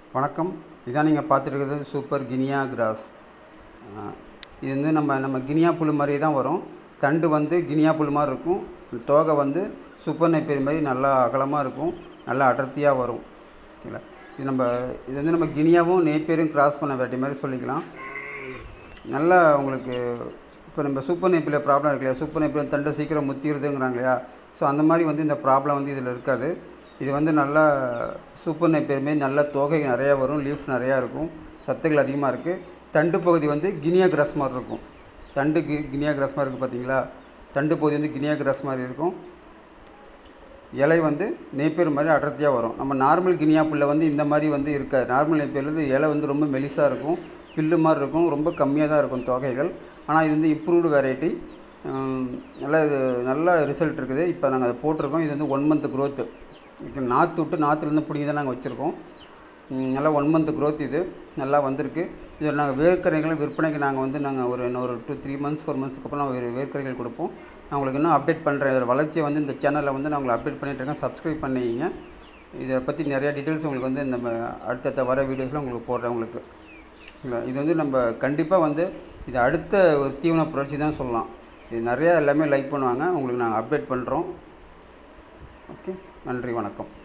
வணக்கம் இதான் நீங்கள் பார்த்துருக்கிறது சூப்பர் கினியா கிராஸ் அஹ் இது வந்து நம்ம நம்ம கினியா புல் மாதிரி தான் வரும் தண்டு வந்து கினியா புல் மாதிரி இருக்கும் தோகை வந்து சூப்பர் நெப்பேரி மாதிரி நல்லா அகலமாக இருக்கும் நல்லா அடர்த்தியாக வரும் ஓகேங்களா இது நம்ம இது வந்து நம்ம கினியாவும் நேப்பேரும் கிராஸ் பண்ண வேண்டிய மாதிரி சொல்லிக்கலாம் நல்லா உங்களுக்கு இப்போ நம்ம சூப்பர் நெப்பில் ப்ராப்ளம் இருக்கு இல்லையா சூப்பர் நெப்பில் தண்டை சீக்கிரம் முத்திடுதுங்கிறாங்க இல்லையா ஸோ அந்த மாதிரி வந்து இந்த ப்ராப்ளம் வந்து இதில் இருக்காது இது வந்து நல்லா சூப்பர் நெப்பேர் மாரி நல்ல தொகை நிறையா வரும் லீஃப் நிறையா இருக்கும் சத்துக்கள் அதிகமாக இருக்குது தண்டு பகுதி வந்து கினியா கிராஸ் மாதிரி இருக்கும் தண்டு கி கினியா கிராஸ் மாதிரி இருக்குது பார்த்தீங்களா தண்டு பகுதி வந்து கினியா கிராஸ் மாதிரி இருக்கும் இலை வந்து நேப்பேர் மாதிரி அடர்த்தியாக வரும் நம்ம நார்மல் கினியா புல்லை வந்து இந்த மாதிரி வந்து இருக்காது நார்மல் நேப்பேரில் வந்து இலை வந்து ரொம்ப மெலிசாக இருக்கும் பில்லு மாதிரி இருக்கும் ரொம்ப கம்மியாக தான் இருக்கும் தொகைகள் ஆனால் இது வந்து இம்ப்ரூவ்டு வெரைட்டி நல்லா இது நல்ல ரிசல்ட் இருக்குது இப்போ நாங்கள் அதை போட்டிருக்கோம் இது வந்து ஒன் மந்த் க்ரோத்து இப்போ நாற்று விட்டு நாற்றுலேருந்து பிடிங்கி தான் நாங்கள் வச்சுருக்கோம் ம், நல்லா ஒன் மந்த் க்ரோத் இது நல்லா வந்திருக்கு இது நாங்கள் வேர்க்கரைகளை விற்பனைக்கு நாங்கள் வந்து நாங்கள் ஒரு இன்னும் ஒரு டூ த்ரீ மந்த்ஸ் ஃபோர் மந்த்ஸ்க்கு அப்புறம் நான் வேறு வேர்க்கரைகள் கொடுப்போம் நான் உங்களுக்கு இன்னும் அப்டேட் பண்ணுறேன் இதோட வளர்ச்சியை வந்து இந்த சேனலில் வந்து நான் உங்களை அப்டேட் பண்ணிட்டுருக்கேன் சப்ஸ்கிரைப் பண்ணிக்கிங்க இதை பற்றி நிறையா டீட்டெயில்ஸ் உங்களுக்கு வந்து இந்த ம- அடுத்தடுத்த வர வீடியோஸில் உங்களுக்கு போடுறேன் உங்களுக்கு இல்லை இது வந்து நம்ம கண்டிப்பாக வந்து இது அடுத்த ஒரு தீவன புரட்சி தான் சொல்லலாம் இது நிறையா எல்லாமே லைக் பண்ணுவாங்க உங்களுக்கு நாங்கள் அப்டேட் பண்ணுறோம் ஓகே நன்றி வணக்கம்